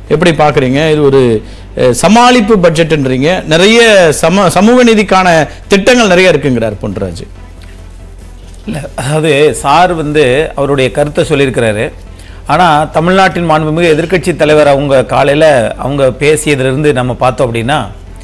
எப்படி பாக்குறீங்க இது ஒரு அஹ், சமாளிப்பு பட்ஜெட்ன்றீங்க நிறைய சம சமூக நீதிக்கான திட்டங்கள் நிறைய இருக்குங்கிறார் பொன்ராஜ் இல்லை அதாவது சார் வந்து அவருடைய கருத்தை சொல்லியிருக்கிறாரு ஆனால் தமிழ்நாட்டின் மாண்புமிகு எதிர்க்கட்சி தலைவர் அவங்க காலையில் அவங்க பேசியதிலிருந்து நம்ம பார்த்தோம் அப்படின்னா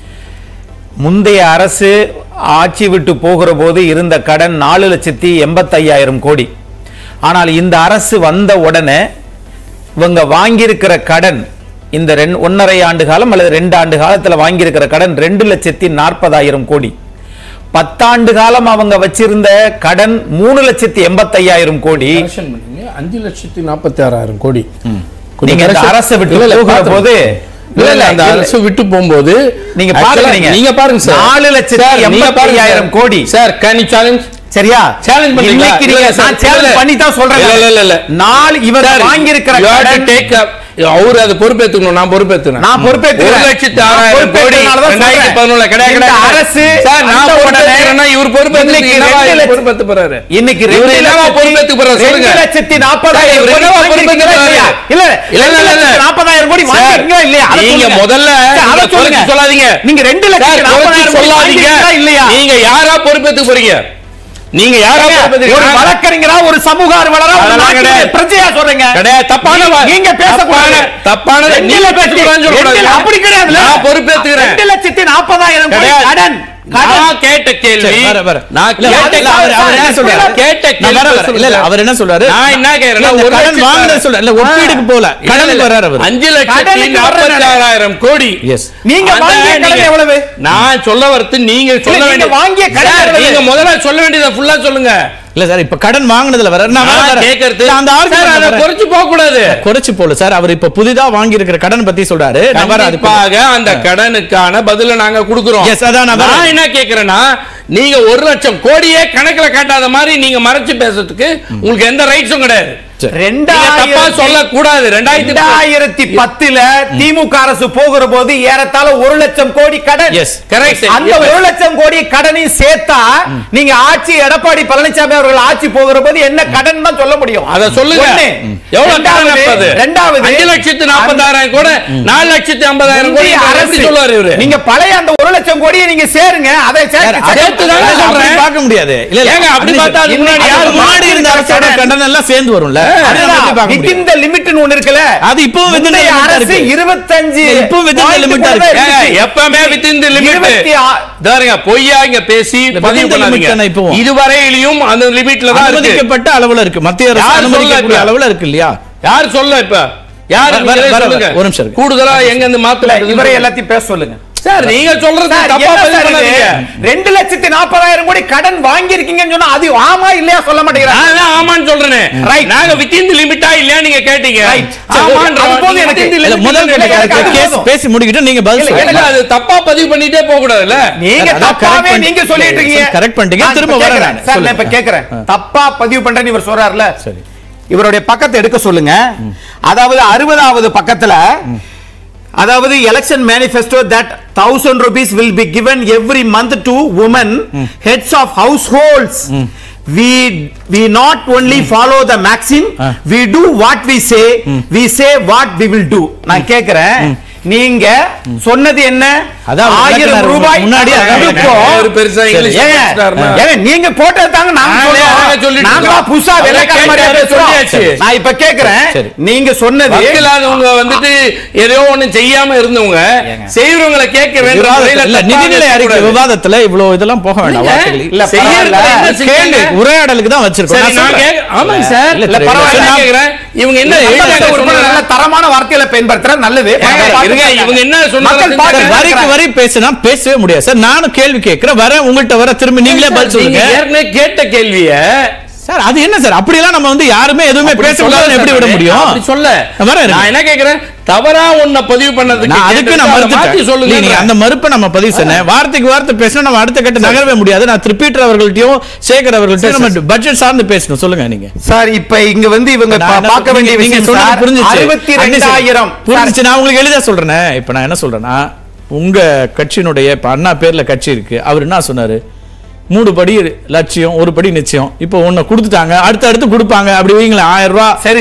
முந்தைய அரசு ஆட்சி விட்டு போகிற போது இருந்த கடன் நாலு லட்சத்தி எண்பத்தையாயிரம் கோடி ஆனால் இந்த அரசு வந்த உடனே இவங்க வாங்கியிருக்கிற கடன் இந்த ரெண்டு ஒன்றரை ஆண்டு காலம் அல்லது ரெண்டு ஆண்டு காலத்தில் வாங்கியிருக்கிற கடன் ரெண்டு லட்சத்தி நாற்பதாயிரம் கோடி பத்தாண்டு காலம் அவங்க வச்சிருந்த கடன் மூணு லட்சத்தி எண்பத்தையாயிரம் கோடி கரெக்ஷன் பண்ணீங்க அஞ்சு லட்சத்தி நாற்பத்தி ஆறாயிரம் கோடி நீங்க இந்த correction- அரசை விட்டு இல்ல, இல்ல, போகிற பாத்துருங்க. போது இல்ல இல்ல அந்த இல்ல, அரசு விட்டு போகும்போது நீங்க actually பாருங்க நீங்க. நீங்க பாருங்க சார் நாலு லட்சத்தி சார், நீங்க பாருங்க எண்பத்தையாயிரம் சார். கோடி. சார் கேன் யூ சேலஞ்ச் சரியா சேலஞ்ச் பண்ணீங்களா இன்னைக்கு நீங்க இல்ல, சார், நான் சேலஞ்ச் இல்ல. பண்ணி தான் சொல்றேன் இல்ல, இல்ல, இல்ல, இல்ல. நாலு இவர் சார், வாங்கி இருக்கிற you have to கடன் take up- அவரு அதை பொறுப்பேத்துக்கணும் நான் பொறுப்பேத்துக்கிறேன் நான் பொறுப்பேத்துக்கிறேன். ஒரு லட்சத்து நான் ஆறாயிரம் கோடி பொறுப்பேற்றனால தான் ரெண்டாயிரத்தி சொல்றேன். பதினொன்றுல கிடையாது இந்த கிடையாது. அரசு சார் நான் வந்த உடனே பொறுப்பேற்றுக்கிறேன்னா இவர் பொறுப்பேற்று இன்னைக்கு என்னவா ரெண்டு இவர் லட்ச- பொறுப்பேற்று போறாரு இன்னைக்கு இவர் ரெண்டு என்னவா லட்சத்தி- பொறுப்பேற்று போறாரு சொல்லுங்க ரெண்டு லட்சத்தி நாற்பதாயிரம் இவர் கோடி என்னவா வாங்கியிருக்கீங்களா பொறுப்பேற்று இல்லையா? போறாரு? இல்ல இல்ல, இல்ல, இல்ல, இல்ல. நாற்பதாயிரம் கோடி சார், வாங்கியிருக்கீங்களா இல்லையா அதை நீங்க சொல்லுங்க. முதல்ல சார், அதை நீங்க சொல்லுங்க. குறைச்சு சொல்லாதீங்க நீங்க ரெண்டு சார், லட்சத்தி குறைச்சு நாற்பதாயிரம் கோடி சொல்லாதீங்க வாங்கியிருக்கீங்களா இல்லையா நீங்க யாரா பொறுப்பேத்து போறீங்க நீங்க யாரா ஒரு பொறுப்பேத்து வழக்கறிஞரா ஒரு சமூக ஆர்வலரா ஒரு அதெல்லாம் நாட்டுடைய கிடையாது. பிரஜையா சொல்றீங்க கிடையாது தப்பான வா- நீங்க பேசக்கூடாது தப்பான- தப்பானது ரெண்டு நீங்க லட்சத்தி- பேசக்கூடாதுன்னு சொல்லக்கூடாது. ரெண்டு- அப்படி கிடையாதுல்ல. நான் பொறுப்பேத்துக்கிறேன். ரெண்டு லட்சத்தி நாற்பதாயிரம் கோடி கிடையாது. கடன் கடன். நான் கேட்ட கேள்வி சரி, வர, வர. நான் இல்ல, கேட்ட இல்ல, அவர் அவர் என்ன சொல்றாரு? கேட்ட நான் வர, கேள்வி வர. இல்ல, இல்ல, அவர் என்ன சொல்றாரு நான் என்ன கேக்குறேன்னா, இல்ல, இந்த ஒரு கடன் லட்சத்து வாங்குனது சொல்ல இல்ல ஒப்பீடுக்கு போல இல்ல, கடனுக்கு இல்ல. வர்றாரு அவர் அஞ்சு லட்சத்தி கடனுக்கு நாற்பத்தி வர்றாரு. ஆறாயிரம் கோடி Yes. நீங்க அந்த வாங்கிய கடன் நீங்க- எவ்வளவு? நான் சொல்ல வரது நீங்க சொல்ல நீங்க வேண்டிய வாங்கிய கடன் சார், எவ்வளவு? நீங்க முதல்ல சொல்ல வேண்டியதை ஃபுல்லா சொல்லுங்க இல்ல சார் இப்ப கடன் வாங்குனதுல வர நான் வர, நான் வர. கேக்குறது இல்ல, அந்த சார், argument அதை வர. குறைச்சு போக கூடாது குறைச்சு போல சார் அவர் இப்ப புதிதா வாங்கி இருக்கிற கடன் பத்தி சொல்றாரு நான் வர அதுக்கு கண்டிப்பாக அந்த கடனுக்கான பதில நாங்க கொடுக்கிறோம் Yes, அதான் நான் வரேன். நான் என்ன கேக்குறேன்னா நீங்க ஒரு லட்சம் கோடியே கணக்குல காட்டாத மாதிரி நீங்க மறைச்சு பேசுறதுக்கு உங்களுக்கு எந்த ரைட்ஸும் கிடையாது சரி. நீங்க தப்பா ரெண்டாயிரத்தி சொல்லக்கூடாது ரெண்டாயிரத்தி ரெண்டாயிரத்தி பத்துல திமுக அரசு போகிற போது ஏறத்தாழ ஒரு லட்சம் கோடி கடன் Yes. கரெக்ட் அந்த ஒரு லட்சம் கோடி கடனையும் சேர்த்தா நீங்க ஆட்சி எடப்பாடி பழனிசாமி அவர்கள் ஆட்சி போகிற போது என்ன கடன் தான் சொல்ல முடியும் அத சொல்லுங்க ஒண்ணு. எவ்வளவு கடன் ரெண்டாவது- அப்ப அது? ரெண்டாவது அஞ்சு லட்சத்து நாற்பதாயிரம் கூட நாலு லட்சத்து ஐம்பதாயிரம் கோடி இந்திய எப்படி சொல்லுவாரு இவரு நீங்க பழைய அந்த ஒரு லட்சம் கோடியை நீங்க சேருங்க அதை சேர்த்து- சார், சேர்த்து தானே அப்படி சொல்றேன். பார்க்க முடியாது இல்ல இல்ல ஏங்க, அப்படி பார்த்தா அதுக்கு முன்னாடி அதுக்கு யாரு முன்னாடி இருந்த அரசோட கடன் எல்லாம் சேர்ந்து வரும்ல அதை நம்ம எப்படி பார்க்க முடியும்? வித்தின் த லிமிட்னு ஒண்ணு இருக்குல்ல அது இப்பவும் within the முந்தைய limit ஆ அரசு இருக்கு. இருபத்தஞ்சு இல்ல, இப்பவும் within the point limit ஆ கூட இருக்கு. இருந்துச்சு. ஏங்க, எப்பவுமே within the limit. இருபத்தி ஆ- தாருங்க பொய்யா இங்க பேசி within பதிவு the limit தானே பண்ணாதீங்க இப்பவும். இதுவரையிலும் அந்த லிமிட்ல தான் இருக்கு அனுமதிக்கப்பட்ட அளவுல இருக்கு மத்திய அரசு யார் அனுமதிக்கக்கூடிய சொல்ல அளவுல இருக்கு இல்லையா யார் சொல்ல இப்ப யார் வர- நீங்களே வர- சொல்லுங்க. ஒரு நிமிஷம் இருக்கு. கூடுதலா எங்க இருந்து இல்ல, மாத்த இவரை எல்லாத்தையும் பேச சொல்லுங்க சார் நீங்க சொல்றது சார், தப்பா என்ன பதிவு சார் இது? பண்ணாதீங்க ரெண்டு லட்சத்தி நாற்பதாயிரம் கோடி கடன் வாங்கி இருக்கீங்கன்னு சொன்னா அது ஆமா இல்லையா சொல்ல மாட்டேங்கிறாங்க நான் தான் ஆமான்னு சொல்றேனே Right. நாங்க வித்தின் தி லிமிட்டா இல்லையா நீங்க கேட்டீங்க Right. சரி, ஆமான்றோம். அது போதும் நீங்க எனக்கு. within the இல்ல, limit முதல் இல்லைன்னு கட்ட எனக்கு அது கேட்க- கேஸ் போதும். பேசி முடிக்கிட்டு நீங்க பதில் இல்ல, சொல்லுங்க எனக்கு அது தப்பா பதிவு பண்ணிட்டே போக கூடாதுல்ல நீங்க அதான் correct தப்பாவே பண்ணி- நீங்க சொல்லிட்டு இருக்கீங்க correct பண்ணிட்டீங்க. நான் திரும்ப இப்ப வரேன் கேக்குறேன். நான். சார், நான் இப்ப சொல்லுங்க. கேக்குறேன் தப்பா பதிவு பண்றேன்னு இவர் சொல்றாருல சரி. இவருடைய பக்கத்தை எடுக்க சொல்லுங்க அதாவது அறுபதாவது பக்கத்துல அதாவது election manifesto that thousand rupees will be given every month to women heads of households we we not only follow the maxim ஆ. we do what we say we say what we will do நான் கேக்குறேன் நீங்க சொன்னது என்ன அதான் ஆயிரம் விளக்குனாரு. ரூபாய் முன்னாடி அதான் கொடுப்போம். ஒரு பெருசா இங்கிலீஷ் ஏங்க, பேசிட்டாருன்னா. ஏங்க, நீங்க போட்டது தாங்க நாங்க நானே சொல்றோம். அதான் சொல்லிட்டு நாங்க இருக்கோம். புதுசா அவரே வெள்ளைக்கார மாதிரியா கேட்டாரு, பேசுறோம். சொல்லியாச்சு. நான் இப்ப கேக்குறேன் சரி. நீங்க சொன்னது வக்கிலாதவங்க வந்துட்டு ஏதோ ஒண்ணு செய்யாம இருந்தவங்க செய்யறவங்களை கேட்க வேண்டிய விவாதத்துல- இல்ல முறையில நிதிநிலை தப்பா அறிக்கை பேசக்கூடாது. விவாதத்துல இவ்வளவு இதெல்லாம் போக வேண்டாம் இல்ல, வார்த்தைகள் இல்ல, செய்யறதுல பரவாயில்ல. என்ன செஞ்சீங்க? கேள்வி உரையாடலுக்கு தான் வச்சிருக்கோம் சரி, நான் நான் சொல்றேன். கேக்க- ஆமாங்க சார். இல்ல, இல்ல, சரி, பரவாயில்ல, நான் நான் கேக்குறேன். இவங்க என்ன இல்ல, எழுதாங்க சட்டமன்ற உறுப்பினர் சொன்னாங்க? நல்ல தரமான வார்த்தைகளை பயன்படுத்துற நல்லது ஏங்க, மக்கள் இருங்க, பார்த்துட்டு இவங்க என்ன சொன்னாங்க? மக்கள் சார், பார்த்துட்டு சார், வரிக்கு வரி பேசினா பேசவே முடியாது சார் நானும் கேள்வி கேட்கிறேன் வரேன் உங்கள்கிட்ட வர திரும்பி நீங்களே பதில் நீங்க சொல்லுங்க ஏற்கனவே கேட்ட கேள்விய சார் அது என்ன சார் அப்படியெல்லாம் நம்ம வந்து யாருமே எதுவுமே பேசக்கூடாதுன்னு எப்படி விட முடியும் அப்படி சொல்ல நான் வரேன் இருங்க. நான் என்ன கேக்குறேன் தவறா உன்னை பதிவு பண்ணதுக்கு நான் அதுக்கு நான் கேட்டதுக்கு அதை மாத்தி மறுத்துட்டேன் சொல்லுங்க நீங்க அந்த மறுப்பை நம்ம பதிவு சொன்னேன் வார்த்தைக்கு வார்த்தை பேசினா நம்ம அடுத்த கட்ட நகரவே முடியாது நான் திருப்பீட்டர் அவர்கள்ட்டையும் சேகர் அவர்கள்ட்டையும் நம்ம பட்ஜெட் சார்ந்து பேசணும் சொல்லுங்க நீங்க சார் இப்ப இங்க வந்து இவங்க நான் பா- என்ன பார்க்க வேண்டிய நீங்க விஷயம் சொன்னது சார் புரிஞ்சுச்சு. அறுபத்தி அண்ணே சார், ரெண்டாயிரம் புரிஞ்சுச்சு நான் உங்களுக்கு எளிதா சொல்றேனே இப்ப நான் என்ன சொல்றேன்னா உங்க கட்சியினுடைய இப்ப அண்ணா பேர்ல கட்சி இருக்கு அவர் என்ன சொன்னாரு மூணு படி லட்சியம் ஒரு படி நிச்சயம் இப்போ ஒன்னு கொடுத்துட்டாங்க அடுத்து அடுத்து கொடுப்பாங்க அப்படி வைங்களேன் ஆயிரம் ரூபாய் சரி சார்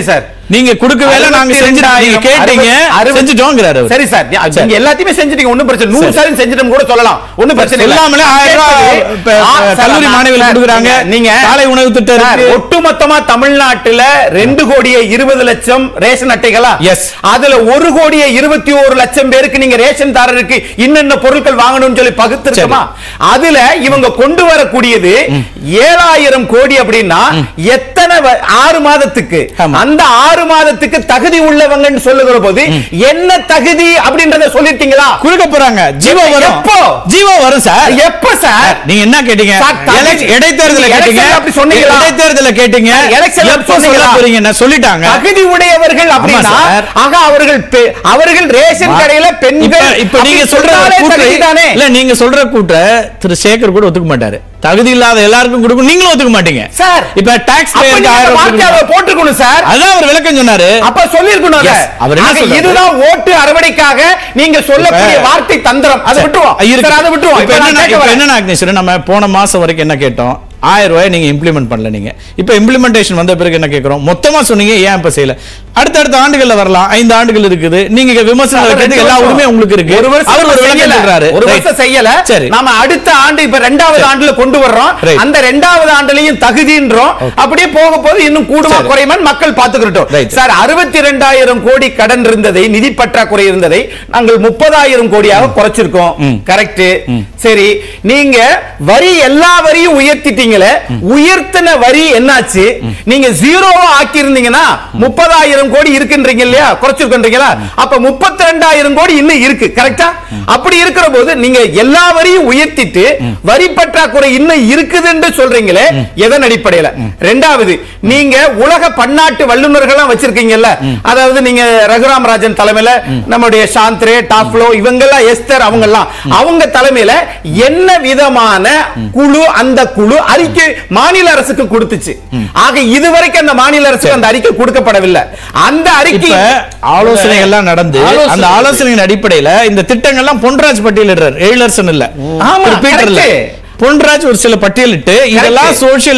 நீங்க கொடுக்கவே இல்ல நாங்க செஞ்சுட்டோம் நீங்க கேட்டீங்க அறுபது- செஞ்சுட்டோங்கிறாரு அவரு. சரி சார் நீ- நீங்க எல்லாத்தையுமே செஞ்சுட்டீங்க ஒண்ணும் பிரச்சனை நூறு சரி. சதவீதம் செஞ்சுட்டோம் கூட சொல்லலாம் ஒண்ணும் பிரச்சனை இல்ல சொல்லாமலே ஆயிரம் ரூபாய் இப்ப, ஆ, சார், கல்லூரி நான் மாணவிகளுக்கு சார், கொடுக்குறாங்க. நீங்க காலை உணவு திட்டம் சார், இருக்கு. ஒட்டுமொத்தமா தமிழ்நாட்டுல ரெண்டு கோடியே இருபது லட்சம் ரேஷன் அட்டைகளா Yes. அதுல ஒரு கோடியே இருபத்தி ஒரு லட்சம் பேருக்கு நீங்க ரேஷன் தாரருக்கு இன்னென்ன பொருட்கள் வாங்கணும்னு சொல்லி பகுத்திருக்கோமா அதுல இவங்க கொண்டு வரக்கூடியது ஏழாயிரம் கோடி அப்படின்னா எத்தனை வ- ஆறு மாதத்துக்கு ஆமா. அந்த ஆறு மாதத்துக்கு தகுதி உள்ளவங்கன்னு சொல்லுகிற போது என்ன தகுதி அப்படின்றத சொல்லிட்டீங்களா கொடுக்க போறாங்க ஜீவோ வரும் எப்போ? ஜீவோ வரும் சார் எப்ப சார் நீங்க என்ன கேட்டீங்க சார், தகுதி- எலெக்ஷன் இடைத்தேர்தல நீங்க கேட்டீங்க எலெக்ஷன்ல அப்படி சொன்னீங்களா? இடைத்தேர்தல கேட்டீங்க எலெக்ஷன்ல எப்ப சொல்ல சொன்னீங்களா? போறீங்க என்ன சொல்லிட்டாங்க தகுதி உடையவர்கள் அப்படின்னா சார். ஆக அவர்கள் பெ- அவர்கள் ரேஷன் கடையில இப்ப பெண்கள் இப்ப நீங்க அப்படி சொல்ற சொன்னாலே கூற்றை தகுதிதானே? இல்ல நீங்க சொல்ற கூட்ட திரு சேகர் கூட ஒத்துக்க மாட்டாரு தகுதி இல்லாத எல்லாருக்கும் கொடுக்கும் நீங்களும் ஒத்துக்க மாட்டீங்க சார் இப்ப டாக்ஸ் அப்ப நீங்க அந்த வார்த்தையை அவர் போட்டுக்கணும் சார் அதான் அவர் விளக்கம் சொன்னாரு அப்ப சொல்லிருக்கணும் அதை. Yes. அவர் என்ன ஆக சொல்றாரு? இதுதான் ஓட்டு அறுவடைக்காக நீங்க சொல்லக்கூடிய இப்ப- வார்த்தை தந்திரம் அதை விட்டுருவோம் இருக்கு. சார், அதை விட்டுருவோம் இப்ப இப்ப நான் என்னன்னா- கேட்க இப்ப வரேன். என்னன்னா அக்னேஸ்வரன், நம்ம போன மாசம் வரைக்கும் என்ன கேட்டோம் ஆயிரம் ரூபாய் நீங்க இம்ப்ளிமெண்ட் பண்ணல நீங்க இப்ப இம்ப்ளிமெண்டேஷன் வந்த பிறகு என்ன கேக்குறோம் மொத்தமா சொன்னீங்க ஏன் இப்ப செய்யல அடுத்தடுத்த ஆண்டுகள்ல வரலாம் ஐந்து ஆண்டுகள் இருக்குது நீங்க விமர்சனம் வைக்கிறதுக்கு எல்லா உரிமையும் உங்களுக்கு இருக்கு ஒரு வருஷம் அவர் ஒரு செய்யல. விளக்கம் சொல்றாரு ஒரு Right. வருஷம் செய்யல சரி நாம அடுத்த ஆண்டு இப்ப ரெண்டாவது ஆண்டுல கொண்டு வர்றோம் Right. அந்த ரெண்டாவது ஆண்டுலயும் தகுதின்றோம் அப்படியே போக போது இன்னும் கூடுமா சரி. குறையுமா மக்கள் பாத்துக்கிட்டோம் Right. சார் அறுபத்தி ரெண்டாயிரம் கோடி கடன் இருந்ததை நிதி பற்றாக்குறை இருந்ததை நாங்கள் முப்பதாயிரம் கோடியாக குறைச்சிருக்கோம் கரெக்ட் சரி நீங்க வரி எல்லா வரியும் உயர்த்திட்டீங்களே உயர்த்தின வரி என்னாச்சு நீங்க ஜீரோவா ஆக்கி இருந்தீங்கன்னா முப்பதாயிரம் கோடி இருக்குன்றீங்க இல்லையா குறைச்சிருக்கீங்களா அப்ப முப்பத்தி ரெண்டாயிரம் கோடி இன்னும் இருக்கு கரெக்டா அப்படி இருக்கிற போது நீங்க எல்லா வரியும் உயர்த்திட்டு வரி பற்றாக்குறை இன்னும் இருக்குதுன்னு சொல்றீங்களே எதன் அடிப்படையில ரெண்டாவது நீங்க உலக பன்னாட்டு வல்லுநர்கள்லாம் வச்சிருக்கீங்கல்ல அதாவது நீங்க ரகுராம் ராஜன் தலைமையில நம்முடைய சாந்த்ரே டாப்லோ இவங்கெல்லாம் எஸ்தர் அவங்க எல்லாம் அவங்க தலைமையில என்ன விதமான குழு அந்த குழு அறிக்கை மாநில அரசுக்கு கொடுத்துச்சு ஆக இதுவரைக்கும் அந்த மாநில அரசுக்கு அந்த அறிக்கை கொடுக்கப்படவில்லை அந்த அறிக்கை இப்ப ஆலோசனைகள் எல்லாம் நடந்து ஆலோசனை. அந்த ஆலோசனையின் அடிப்படையில இந்த திட்டங்கள்லாம் பொன்ராஜ் பட்டியலிடுறாரு எழிலரசன் இல்ல ஆமா, திரு பீட்டர்ல correct. பொன்ராஜ் ஒரு சில பட்டியலிட்டு இதெல்லாம் சோசியல்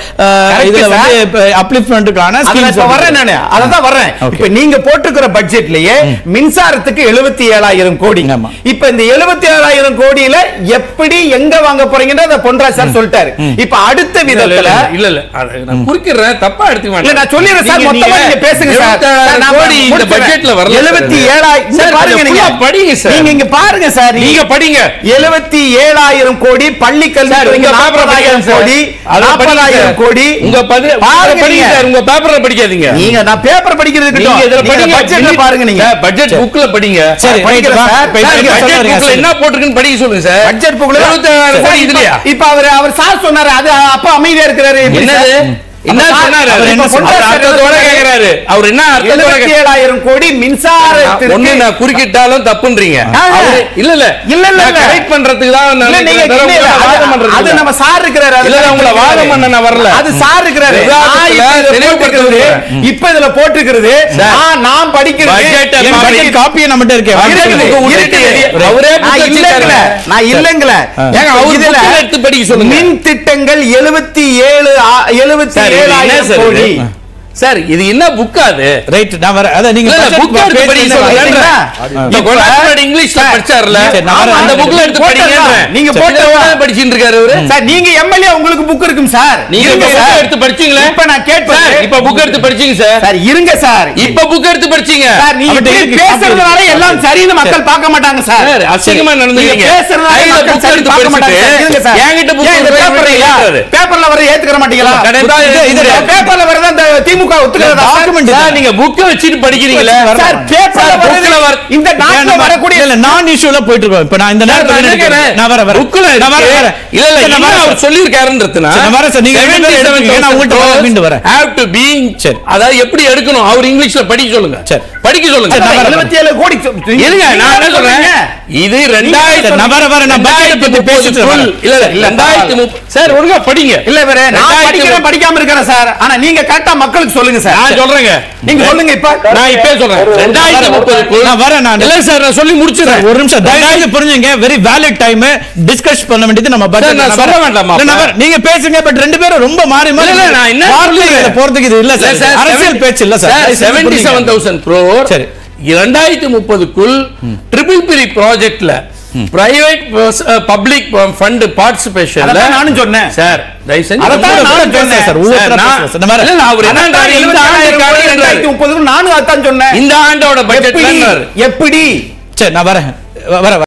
இதுல sir. வந்து அப்ளிப்மெண்ட்டுக்கான அதுல இப்ப வர்றேன் நானு அததான் வர்றேன் Okay. இப்ப நீங்க போட்டிருக்கிற பட்ஜெட்லயே மின்சாரத்துக்கு எழுபத்தி ஏழாயிரம் கோடி ஆமா. இப்ப இந்த எழுபத்தி ஏழாயிரம் கோடியில எப்படி எங்க வாங்க போறீங்கன்றத பொன்ராஜ் சார் சொல்லிட்டாரு இப்ப அடுத்த இல்ல, இல்ல, விதத்துல இல்ல இல்ல அது நான் குறுக்கிடுறேன் தப்பா எடுத்துக்க இல்ல நான் சொல்லிடுறேன் சார் மொத்தமா நீங்க பேசுங்க சார் சார், நான் கோடி இந்த முடிச்சிடுறேன். பட்ஜெட்ல வரல எழுபத்தி ஏழாயிரம் சார் பாருங்க கொஞ்சம் நீங்க full-ஆ படிங்க சார் நீங்க இங்க பாருங்க சார் நீங்க படிங்க எழுபத்தி ஏழாயிரம் கோடி பள்ளி சார், கல்வி உங்க பேப்பரை நாற்பதாயிரம் படிங்க சார். கோடி அதை படிங்க நாற்பதாயிரம் சார். கோடி உங்க பதில் பாருங்க படிங்க நீங்க. சார் உங்க பேப்பர்ல படிக்காதீங்க நீங்க நான் பேப்பர் படிக்கிறது நீங்க இதுல படிங்க பட்ஜெட்ல பாருங்க நீங்க சார், பட்ஜெட் புக்ல படிங்க சரி, படிக்கிறேன் ரைட், சார். இப்ப இப்ப சார், இப்ப பட்ஜெட் சொல்ல வரீங்க, புக்ல சரி. என்ன போட்டிருக்குன்னு படிக்க சொல்லுங்க சார் பட்ஜெட் புக்ல எழுபத்தாயிரம் கோடி இதுலயா இப்ப அவர் அவர் சார் சொன்னாரு அது அப்ப அமைதியா இருக்கிறாரு எப்படி என்னது சார்? என்ன அப்ப சார், சொன்னாரு அவர் அவர் என்ன என்ன சொன்னாரு? சொன்னாரு அர்த்தத்தோட கேக்குறாரு அவர் என்ன அர்த்தத்தோட எழுபத்தி கேக்குறாரு? ஏழாயிரம் கோடி ஒண்ணு மின்சாரத்திற்கு நான் குறுக்கிட்டாலும் தப்புன்றீங்க ஆஹா. அவரு இல்ல இல்ல இல்ல, இல்ல, நான் இல்ல. correct பண்றதுக்கு தான் நான் இல்ல, நீங்க நினைக்கிறேன். இல்ல, இல்ல, உங்களை வாதம் அது- பண்றதுக்கு அது இல்ல. நம்ம சார் இருக்கிறாரு அது இல்ல, இல்ல, உங்களை இருக்கிறாரு. வாதம் பண்ண நான் வரல. அது சார் இருக்கிறாரு யதார்த்தத்துல நான் இப்ப இதுல தெளிவுபடுத்துறது. போட்டிருக்கிறது, இப்ப இதுல போட்டிருக்கிறது நான் நான் படிக்கிறது பட்ஜெட்டை என் மாத்தி- பட்ஜெட் காப்பியே நம்மகிட்ட இருக்கே வாங்க பட்ஜெட் சொல்லுங்க. புக்கு இருக்குது. விட்டுட்டு அவரே நான் புக் இல்லங்கல வச்சிருக்காரு. நான் இல்லங்கல ஏங்க, அவர் இதுல புக்கில் எடுத்து படிக்க சொல்லுங்க. மின் திட்டங்கள் எழுபத்தி ஏழு எழுபத்தி சார், இது என்ன ஏழாயிரம் சார் கோடி இது? சார் இது என்ன புக் அது ரைட் நான் வரேன் அதான் நீங்க இல்ல, இல்ல, budget book எடுத்து page படிக்க என்ன சொல்லுங்க. வரீங்களா? இந்த இப்ப- கொண்டாடி இங்கிலீஷ்ல படிச்சாருல சரி, நான் வரேன். அந்த புக்ல எடுத்து போட்டதா? படிங்கன்றேன் நீங்க சரி, போட்டதா? இதை உடனே படிச்சிட்டு இருக்காரு அவரு சார் நீங்க எம்எல்ஏ உங்களுக்கு புக் இருக்கும் சார் நீங்க இருங்க இப்ப சார். புக் எடுத்து படிச்சீங்களா இப்ப நான் கேட்பேன் சார் இப்ப புக் எடுத்து படிச்சீங்க சார் சார் இருங்க சார் இப்ப புக் எடுத்து படிச்சீங்க சார் நீங்க அவர்ட்ட இப்படி இருக்கு, பேசுறதுனால copy எல்லாம் இருக்கு. சரின்னு மக்கள் பார்க்க மாட்டாங்க சார் சார் அசிங்கமா நீங்க நடந்துக்கிறீங்க பேசுறதுனால கையில மக்கள் book சரி எடுத்து பார்க்க மாட்டாங்க சார். இருங்க படிச்சுட்டு சார். என்கிட்ட book ஏன் இந்த எடுத்து பேப்பர்ல படிச்சுட்டு இல்ல? இருக்காரு. பேப்பர்ல வர ஏத்துக்கிற மாட்டீங்களா கண்டிப்பா இது- இது ஏத்துக்கிறேன். பேப்பர்ல வரத அந்த திமுக ஒத்துக்கிறதா சார்? document சார் நீங்க புக் வச்சிட்டு படிக்கிறீங்களே சார் பேப்பர்ல சார், வரது bookல வர- இந்த நாட்டுல நம்ம- வரக்கூடிய இல்ல, நான் இஷ்யூல போயிட்டு இருக்கோம் இப்ப நான் இந்த சார், நேரத்துல நான் நினைக்கிறேன். நினைக்கிறேன். நான் வரேன் வரேன் புக்ல நான் வரேன் இருக்கு. வரேன் இல்ல இல்ல சரி, நான் என்ன வரேன் அவர் சொல்லியிருக்காருன்றதுனா சரி, நான் வரேன் சார். நீங்க ரெண்டு பேரும் எடுத்துக்கங்க. நான் உங்கள்ட்ட வரேன், மீண்டும் வரேன். have to be சரி. அதாவது எப்படி எடுக்கணும் அவர் இங்கிலீஷ்ல படிக்க சொல்லுங்க சரி. படிக்க சொல்லுங்க சரி, நான் வரேன். 77 கோடி சொ- இருங்க நான் என்ன நீங்க சொல்றேன் இது ரெண்டாயிரத்தி நான் வரேன், வரேன். நான் budget பத்தி பேசிட்டு வரேன். இல்ல இல்ல இல்ல, ரெண்டாயிரத்தி முப்பது சார் ஒழுங்கா படிங்க இல்ல வேற நான் ரெண்டாயிரத்தி படிக்கிறேன் படிக்காம இருக்கிறேன் சார் ஆனா நீங்க கரெக்டா மக்களுக்கு சொல்லுங்க சார் நான் சொல்றேங்க நீங்க சொல்லுங்க இப்ப நான் இப்பவே சொல்றேன் ரெண்டாயிரத்தி முப்பதுக்குள் நான் வரேன் நான். இல்ல சார் நான் சொல்லி முடிச்சிடுறேன் பேசுறேன் ஒரு நிமிஷம் தயவு செய்து புரிஞ்சுங்க வெரி வேலிட் டைம் டிஸ்கஸ் பண்ண வேண்டியது நம்ம budget. சார், நான் நான் சொல்ல வரேன். வேண்டாமா இல்ல, நான் வரேன். நீங்க பேசுங்க பட் ரெண்டு பேரும் ரொம்ப மாறி மாறி இல்ல, இல்ல, நான் என்ன வார்த்தைகளை சொல்றேன்? போறதுக்கு இது இல்ல சார் சார், அரசியல் 70 பேச்சு இல்ல சார் சார், தயவு செய்து 77,000 crore சரி. இரண்டாயிரத்தி முப்பதுக்குள் ட்ரிபிள் பிரி ப்ராஜெக்ட்ல பிரைவேட் பப்ளிக் ஃபண்ட் பார்ட்டிசிபேஷன்ல அதான் நானும் சொன்னேன். சார் தயவு செஞ்சு அதைத்தான் ரொம்ப நானும் பேசுறேன் சொன்னேன். சார். ஒவ்வொருத்தரா நான்- பேசுங்க சார். இந்த மாதிரி- இல்ல, இல்ல, அவர் என்ன அதான் இந்த ஆண்டுக்கான என்றாரு. 2030 நானும் அதான் சொன்னேன் இந்த ஆண்டோட எப்படி பட்ஜெட்ல எப்படி சரி நான் வரேன் வ- வரேன்